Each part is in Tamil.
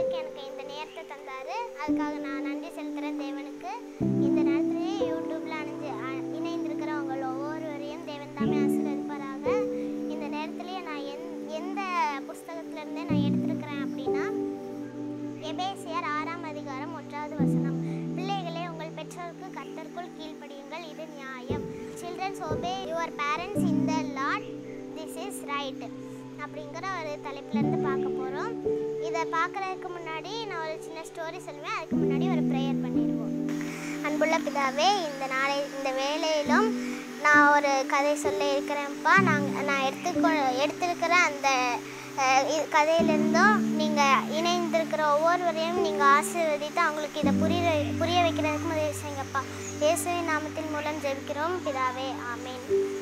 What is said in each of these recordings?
பேசுறதுக்கு எனக்கு இந்த நேரத்தை தந்தாரு அதுக்காக நான் நன்றி செலுத்துகிறேன் தேவனுக்கு இந்த நேரத்திலேயே யூடியூப்ல அணிஞ்சு அ- இணைந்திருக்கிறவங்க ஒவ்வொருவரையும் தேவன் தாமே ஆசீர்வதிப்பாராக இந்த நேரத்திலேயே நான் எந் எந்த புஸ்தகத்துல இருந்தே நான் எடுத்திருக்கிறேன் அப்படின்னா எபேசியர் ஆறாம் அதிகாரம் ஒன்றாவது வசனம் பிள்ளைகளே உங்கள் பெற்றோருக்கு கர்த்தருக்குள் கீழ்ப்படியுங்கள் இது நியாயம் children's obey your parents in the lord this is right அப்படிங்கிற ஒரு தலைப்புல இருந்து பார்க்க போகிறோம் இதை பார்க்குறதுக்கு முன்னாடி நான் ஒரு சின்ன ஸ்டோரி சொல்லுவேன் அதுக்கு முன்னாடி ஒரு ப்ரேயர் பண்ணிடுவோம் அன்புள்ள பிதாவே இந்த நாளை இந்த வேலையிலும் நான் ஒரு கதை சொல்ல இருக்கிறேன்ப்பா நாங்கள் நான் எடுத்துக்கொ எடுத்திருக்கிற அந்த அஹ், இ- கதையிலிருந்தும் நீங்கள் இணைந்திருக்கிற ஒவ்வொருவரையும் நீங்கள் ஆசீர்வதித்து அவங்களுக்கு இதை புரிய வை- புரிய வைக்கிறதுக்கு உதவி செய்யுங்கப்பா இயேசுவின் நாமத்தின் மூலம் ஜெபிக்கிறோம் பிதாவே ஆமேன்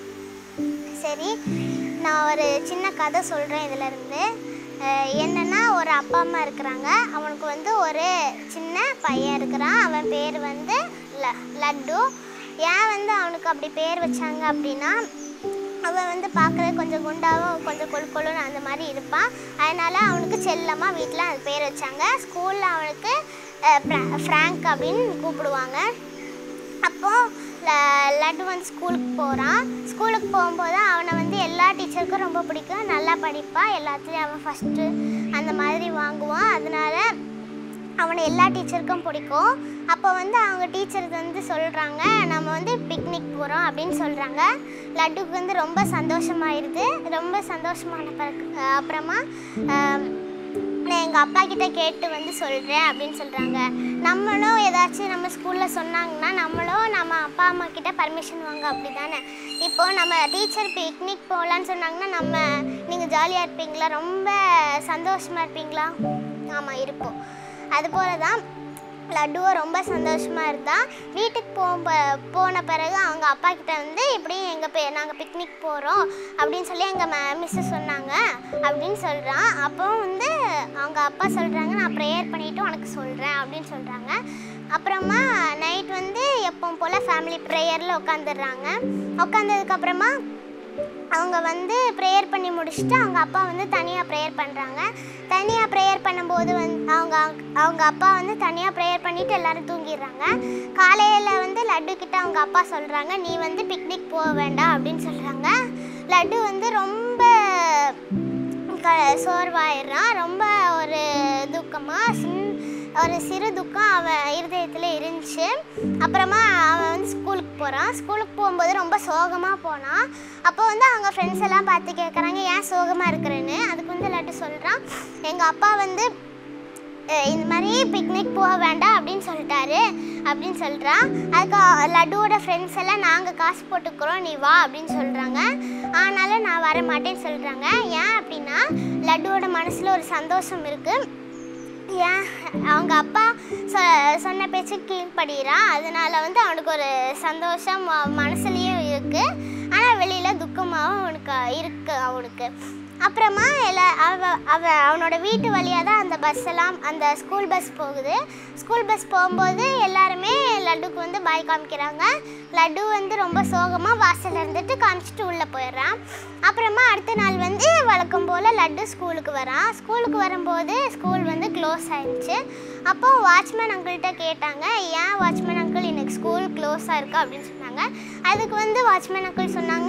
சரி நான் ஒரு சின்ன கதை சொல்கிறேன் இதிலேருந்து என்னன்னா ஒரு அப்பா அம்மா இருக்கிறாங்க அவனுக்கு வந்து ஒரு சின்ன பையன் இருக்கிறான் அவன் பேர் வந்து ல லட்டு ஏன் வந்து அவனுக்கு அப்படி பேர் வச்சாங்க அப்படின்னா அவன் வந்து பார்க்குறது கொஞ்சம் குண்டாவும் கொஞ்சம் கொழு கொழுன்னு அந்த மாதிரி இருப்பான் அதனால அவனுக்கு செல்லமாக வீட்டில் அது பேர் வச்சாங்க ஸ்கூலில் அவனுக்கு அஹ், ஃப்ரா- ஃப்ராங்க் அப்படின்னு கூப்பிடுவாங்க அப்போ ல- லட்டு வந்து ஸ்கூலுக்கு போகிறான் ஸ்கூலுக்கு போகும்போது அவனை வந்து எல்லா டீச்சருக்கும் ரொம்ப பிடிக்கும் நல்லா படிப்பான் எல்லாத்துலேயும் அவன் ஃபஸ்ட்டு அந்த மாதிரி வாங்குவான் அதனால அவனை எல்லா டீச்சருக்கும் பிடிக்கும் அப்போ வந்து அவங்க டீச்சர் வந்து சொல்கிறாங்க நம்ம வந்து பிக்னிக் போகிறோம் அப்படின்னு சொல்கிறாங்க லட்டுக்கு வந்து ரொம்ப சந்தோஷமாயிருது ரொம்ப சந்தோஷமான பிறகு அஹ் அப்புறமா அஹ், நான் எங்கள் அப்பா கிட்ட கேட்டு வந்து சொல்கிறேன் அப்படின்னு சொல்கிறாங்க நம்மளும் ஏதாச்சும் நம்ம ஸ்கூலில் சொன்னாங்கன்னா நம்மளும் நம்ம அப்பா அம்மா கிட்ட பர்மிஷன் வாங்க அப்படி தானே இப்போ நம்ம டீச்சர் பிக்னிக் போகலான்னு சொன்னாங்கன்னா நம்ம நீங்கள் ஜாலியாக இருப்பீங்களா ரொம்ப சந்தோஷமாக இருப்பீங்களா ஆமாம் இருப்போம் அதுபோல தான் லட்டுவும் ரொம்ப சந்தோஷமாக இருந்தான் வீட்டுக்கு போக போன பிறகு அவங்க அப்பா கிட்ட வந்து இப்படி எங்கள் பே நாங்கள் பிக்னிக் போகிறோம் அப்படின்னு சொல்லி எங்கள் மிஸ்ஸு சொன்னாங்க அப்படின்னு சொல்கிறான் அப்போ வந்து அவங்க அப்பா சொல்கிறாங்க நான் ப்ரேயர் பண்ணிவிட்டு உனக்கு சொல்கிறேன் அப்படின்னு சொல்கிறாங்க அப்புறமா நைட் வந்து எப்பவும் போல் ஃபேமிலி ப்ரேயரில் உட்காந்துடுறாங்க உட்காந்ததுக்கப்புறமா அவங்க வந்து ப்ரேயர் பண்ணி முடிச்சுட்டு அவங்க அப்பா வந்து தனியாக ப்ரேயர் பண்ணுறாங்க தனியாக ப்ரேயர் பண்ணும்போது வந்து அவங்க அவங்க அப்பா வந்து தனியாக ப்ரேயர் பண்ணிவிட்டு எல்லாரும் தூங்கிடுறாங்க காலையில் வந்து லட்டு கிட்ட அவங்க அப்பா சொல்கிறாங்க நீ வந்து பிக்னிக் போக வேண்டாம் அப்படின்னு சொல்கிறாங்க லட்டு வந்து ரொம்ப க சோர்வாயிடுறான் ரொம்ப ஒரு துக்கமாக சின் ஒரு சிறு துக்கம் அவன் இருதயத்தில் இருந்துச்சு அப்புறமா அவன் வந்து ஸ்கூலுக்கு போகிறான் ஸ்கூலுக்கு போகும்போது ரொம்ப சோகமாக போனான் அப்போ வந்து அவங்க ஃப்ரெண்ட்ஸ் எல்லாம் பார்த்து கேட்குறாங்க ஏன் சோகமாக இருக்கிறேன்னு அதுக்கு வந்து லட்டு சொல்கிறான் எங்கள் அப்பா வந்து அஹ் இந்த மாதிரி பிக்னிக் போக வேண்டாம் அப்படின்னு சொல்லிட்டாரு அப்படின்னு சொல்கிறான் அதுக்கு அ- லட்டுவோட ஃப்ரெண்ட்ஸ் எல்லாம் நாங்கள் காசு போட்டுக்கிறோம் நீ வா அப்படின்னு சொல்கிறாங்க ஆனாலும் நான் வர மாட்டேன்னு சொல்கிறாங்க ஏன் அப்படின்னா லட்டுவோட மனசில் ஒரு சந்தோஷம் இருக்குது ஏன் அவங்க அப்பா சொ சொன்ன பேச்சு கீழ்ப்படுகிறான் அதனால வந்து அவனுக்கு ஒரு சந்தோஷம் அவன் மனசுலேயும் இருக்குது ஆனால் வெளியில் துக்கமாகவும் அவனுக்கு இருக்கு அவனுக்கு அப்புறமா எல்லா அவ அவ அவனோட வீட்டு வழியாக தான் அந்த பஸ் எல்லாம் அந்த ஸ்கூல் பஸ் போகுது ஸ்கூல் பஸ் போகும்போது எல்லாருமே லட்டுக்கு வந்து பாய் காமிக்கிறாங்க லட்டு வந்து ரொம்ப சோகமாக வாசல்ல இருந்துட்டு காமிச்சிட்டு உள்ளே போயிடுறான் அப்புறமா அடுத்த நாள் வந்து வழக்கம் போல் லட்டு ஸ்கூலுக்கு வரான் ஸ்கூலுக்கு வரும்போது ஸ்கூல் வந்து க்ளோஸ் ஆயிடுச்சு அப்போ வாட்ச்மேன் அங்கிள்கிட்ட கேட்டாங்க ஏன் வாட்ச்மேன் அங்கிள் இன்னைக்கு ஸ்கூல் க்ளோஸாக இருக்கு அப்படின்னு சொன்னாங்க அதுக்கு வந்து வாட்ச்மேன் அங்கிள் சொன்னாங்க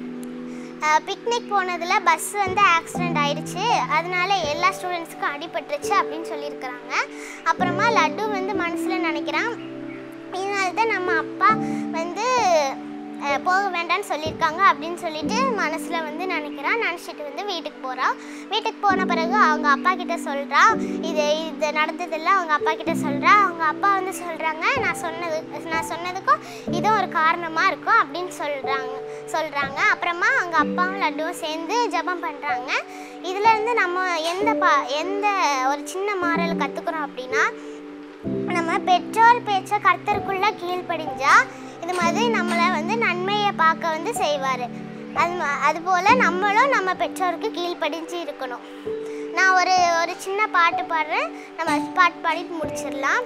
பிக்னிக் போனதில் பஸ் வந்து ஆக்சிடெண்ட் ஆயிடுச்சு அதனால எல்லா ஸ்டூடெண்ட்ஸுக்கும் அடிபட்டுருச்சு அப்படின்னு சொல்லியிருக்கிறாங்க அப்புறமா லட்டு வந்து மனசில் நினைக்கிறான் இதனால தான் நம்ம அப்பா வந்து அஹ், போக வேண்டாம்னு சொல்லியிருக்காங்க அப்படின்னு சொல்லிட்டு மனசில் வந்து நினைக்கிறான் நினச்சிட்டு வந்து வீட்டுக்கு போகிறான் வீட்டுக்கு போன பிறகு அவங்க அப்பா கிட்ட சொல்கிறா இது இது நடந்ததெல்லாம் அவங்க அப்பா கிட்ட சொல்கிறா அவங்க அப்பா வந்து சொல்கிறாங்க நான் சொன்னது நான் சொன்னதுக்கும் இதுவும் ஒரு காரணமாக இருக்கும் அப்படின்னு சொல்கிறாங்க சொல்கிறாங்க அப்புறமா அவங்க அப்பாவும் லட்டுவும் சேர்ந்து ஜெபம் பண்ணுறாங்க இதுலேருந்து நம்ம எந்த பா எந்த ஒரு சின்ன மாறல் கற்றுக்குறோம் அப்படின்னா நம்ம பெற்றோர் பேச்ச கர்த்தருக்குள்ள கீழ்ப்படிஞ்சா இது மாதிரி நம்மளை வந்து நன்மையை பார்க்க வந்து செய்வார் அது ம- அதுபோல் நம்மளும் நம்ம பெற்றோருக்கு கீழ்ப்படிஞ்சு இருக்கணும் நான் ஒரு ஒரு சின்ன பாட்டு பாடுறேன் நம்ம பாட்டு பாடிட்டு முடிச்சிடலாம்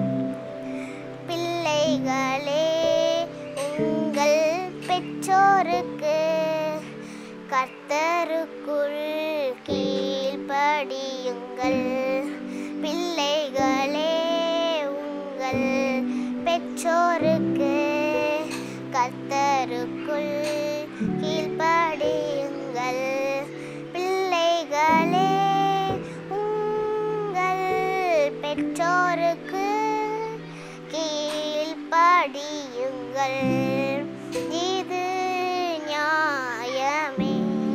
பிள்ளைகளே உங்கள் பெற்றோருக்கு கர்த்தருக்குள் கீழ்ப்படியுங்கள் பிள்ளை பெற்றோருக்கு கர்த்தருக்குள் கீழ்ப்படியுங்கள் பிள்ளைகளே உங்கள் பெற்றோருக்கு கீழ்ப்படியுங்கள் இது நியாயமே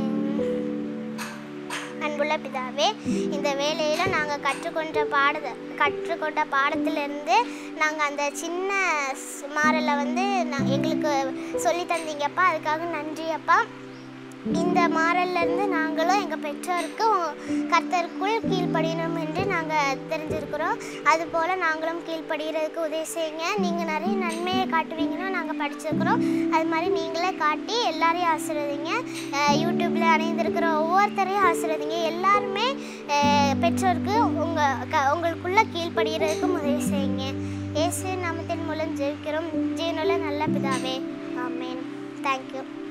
அன்புள்ள பிதாவே இந்த வேலையில் நாங்கள் கற்றுக்கொண்ட பாடத்தை கற்றுக்கொண்ட பாடத்திலிருந்து நாங்கள் அந்த சின்ன ஸ்- மாறலை வந்து நான் எங்களுக்கு சொல்லி தந்தீங்கப்பா அதுக்காக நன்றி அப்பா இந்த மாறல்ல இருந்து நாங்களும் எங்கள் பெற்றோருக்கு கர்த்தருக்குள் கீழ்ப்படியணும் என்று நாங்கள் தெரிஞ்சிருக்கிறோம் அதுபோல் நாங்களும் கீழ்ப்படுகிறதுக்கு உதவி செய்யுங்க நீங்கள் நிறைய நன்மையை காட்டுவீங்கன்னு நாங்கள் படிச்சிருக்கிறோம் அது மாதிரி நீங்களே காட்டி எல்லாரையும் ஆசீர்வதிங்க அஹ் யூடியூப்ல அணைந்திருக்கிற ஒவ்வொருத்தரையும் ஆசீர்வதிங்க எல்லாருமே அஹ் பெற்றோருக்கு உங்கள் க உங்களுக்குள்ள கீழ்ப்படுகிறதுக்கும் உதவி செய்யுங்க இயேசு நாமத்தின் மூலம் ஜெயிக்கிறோம் ஜீவனுள்ள நல்ல பிதாவே ஆமேன் தேங்க்யூ